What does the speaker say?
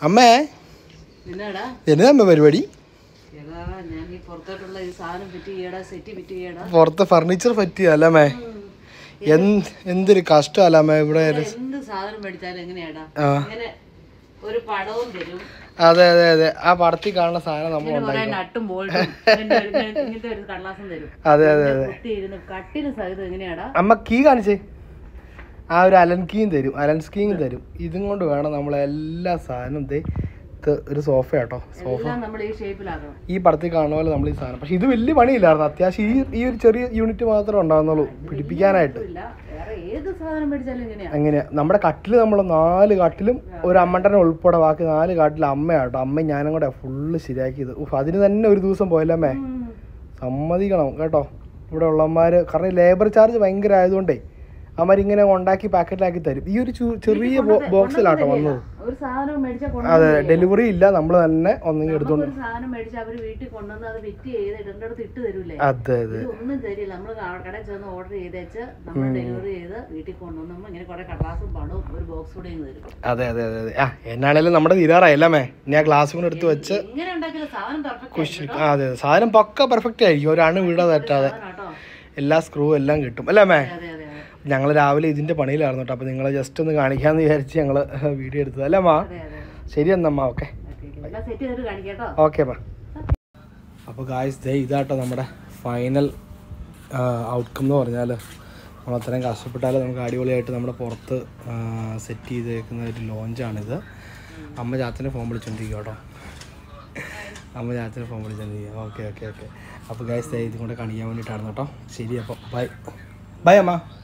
അമ്മേ എന്നാടാ എന്നതാ അമ്മ പരിപാടി എടാ ഞാൻ ഈ പുറത്തോട്ടുള്ള ഈ സാധനം ഫിറ്റ് ചെയ്യടാ സെറ്റ് ഫിറ്റ് ചെയ്യടാ പുറത്ത് ഫർണിച്ചർ പറ്റിയല്ലേ അമ്മേ എന്ത് എന്തൊരു കഷ്ടമല്ല അമ്മ ഇവിടെ ഒരു- എന്ത് സാധനം മേടിച്ചാലും എങ്ങനെയാടാ ആ ഇങ്ങനെ ഒരു പടവും തരും അതെ അതെ അതെ ആ പടത്തിൽ കാണുന്ന സാധനം നമ്മൾ ഇങ്ങനെ ഉണ്ടാക്കി കുറെ നട്ടും ബോൾട്ടും ഇങ്ങനത്തെ ഒരു- ഇങ്ങനത്തെ ഒരു കടലാസം തരും അതെ അതെ അതെ കുത്തി ഇരുന്ന് കട്ടിന് സഹിതം എങ്ങനെയാടാ അമ്മ കീ കാണിച്ചേ ആ ഒരു അലൻ കീയും തരും അലൻ സ്കീയും തരും ഇതും കൊണ്ട് വേണം നമ്മൾ എല്ലാ സാധനവും ദേ ഇത് ഒരു സോഫ കേട്ടോ സോഫ എല്ലാം നമ്മൾ ഈ ഷേപ്പിലാക്കണം ഈ പടത്തിൽ കാണുന്ന പോലെ നമ്മൾ ഈ സാധനം പക്ഷെ ഇത് വലിയ പണിയില്ലായിരുന്നു അത്യാവശ്യം ഈ ഈ ഒരു ചെറിയ യൂണിറ്റ് മാത്രമേ ഉണ്ടാകുന്നുള്ളൂ പിടിപ്പിക്കാനായിട്ട് ഇല്ല വേറെ ഏത് സാധനം മേടിച്ചാലും എങ്ങനെയാ അങ്ങനെ നമ്മുടെ കട്ടിൽ നമ്മൾ നാല് കട്ടിലും ഒരു അമ്മണ്ടനെ ഉൾപ്പെടെ ബാക്കി നാല് കാട്ടിൽ അമ്മയാട്ടോ അമ്മ ഞാനും കൂടെ ഫുള്ള് ശരിയാക്കിയത് ഉഫ് അതിന് തന്നെ ഒരു ദിവസം പോയല്ലേ ഉം. സമ്മതിക്കണം കേട്ടോ ഇവിടെ ഉള്ളവന്മാർ കാരണം ലേബർ ചാർജ് ഭയങ്കര ആയതുകൊണ്ടേ അവന്മാർ ഇങ്ങനെ ഉണ്ടാക്കി പാക്കറ്റിലാക്കി തരും ഈ ഒരു ചു- ചെറിയ ബോക്സിലാട്ടോ വന്നത് ഒരു സാധനം മേടിച്ചാൽ അതെ ഡെലിവറി ഇല്ല നമ്മൾ തന്നെ ഒന്നെങ്കിൽ എടുത്തോണ്ട് ഒരു സാധനം മേടിച്ച് അവര് വീട്ടിൽ കൊണ്ടുവന്ന് അത് ഫിറ്റ് ചെയ്ത് ഇടേണ്ടടുത്ത് ഇട്ട് തരൂലേ അതെ അതെ ഇത് ഒന്നും തരില്ല നമ്മൾ കടയിൽ ചെന്ന് ഓർഡർ ചെയ്തേച്ച് നമ്മൾ ഡെലിവറി ചെയ്ത് വീട്ടിൽ കൊണ്ടുവന്ന് ഇങ്ങനെ കുറെ കടലാസും പണവും ഒരു ബോക്സ് കൂടെ ഇങ്ങ് തരും അതെ അതെ അതെ അതെ ആ എന്നാണേലും നമ്മുടെ തീരാറായില്ലമ്മേ ഇനി ആ ഗ്ലാസ് കൊണ്ട് എടുത്ത് വെച്ച് എങ്ങനെ ഉണ്ടാക്കിയാലും സാധനം പെർഫെക്റ്റ് കുശി- ആ, അതെ അതെ സാധനം പക്ക പെർഫെക്റ്റ് ആയിരിക്കും ഒരു അണു വീട തെറ്റാതെ കേട്ടോ എല്ലാ സ്ക്രൂ എല്ലാം കിട്ടും അല്ലേ അമ്മേ അതെ അതെ അതെ ഞങ്ങൾ രാവിലെ ഇതിന്റെ പണിയിലായിരുന്നു കേട്ടോ അപ്പോൾ നിങ്ങളെ ജസ്റ്റ് ഒന്ന് കാണിക്കാമെന്ന് വിചാരിച്ച് ഞങ്ങൾ വീഡിയോ എടുത്തത് അല്ലേ അമ്മ അതെ അതെ ശരി എന്നമ്മ ഓക്കെ ഓക്കെ എല്ലാം സെറ്റ് ചെയ്തിട്ട് കാണിക്കാട്ടോ ഓക്കെ അമ്മ അപ്പോൾ ഗായ്സ് ദേ ഇതാട്ടോ നമ്മുടെ ഫൈനൽ ഔട്ട്കം എന്ന് പറഞ്ഞാൽ നമ്മൾ അത്രയും കഷ്ടപ്പെട്ടാൽ നമുക്ക് അടിപൊളിയായിട്ട് നമ്മുടെ പുറത്ത് സെറ്റ് ചെയ്തേക്കുന്ന ഒരു ലോഞ്ചാണിത് അമ്മ ചാച്ചൻ്റെ ഫോൺ വിളിച്ചോണ്ടിരിക്കുക കേട്ടോ അമ്മ ചാച്ചൻ്റെ ഫോൺ വിളിച്ചോണ്ടിരിക്കുക ഓക്കെ ഓക്കെ ഓക്കെ അപ്പോൾ ഗായ്സ് ദേ ഇതും കൂടെ കാണിക്കാൻ വേണ്ടിയിട്ടാണ് കേട്ടോ ശരി അപ്പോൾ ബൈ ബൈ അമ്മ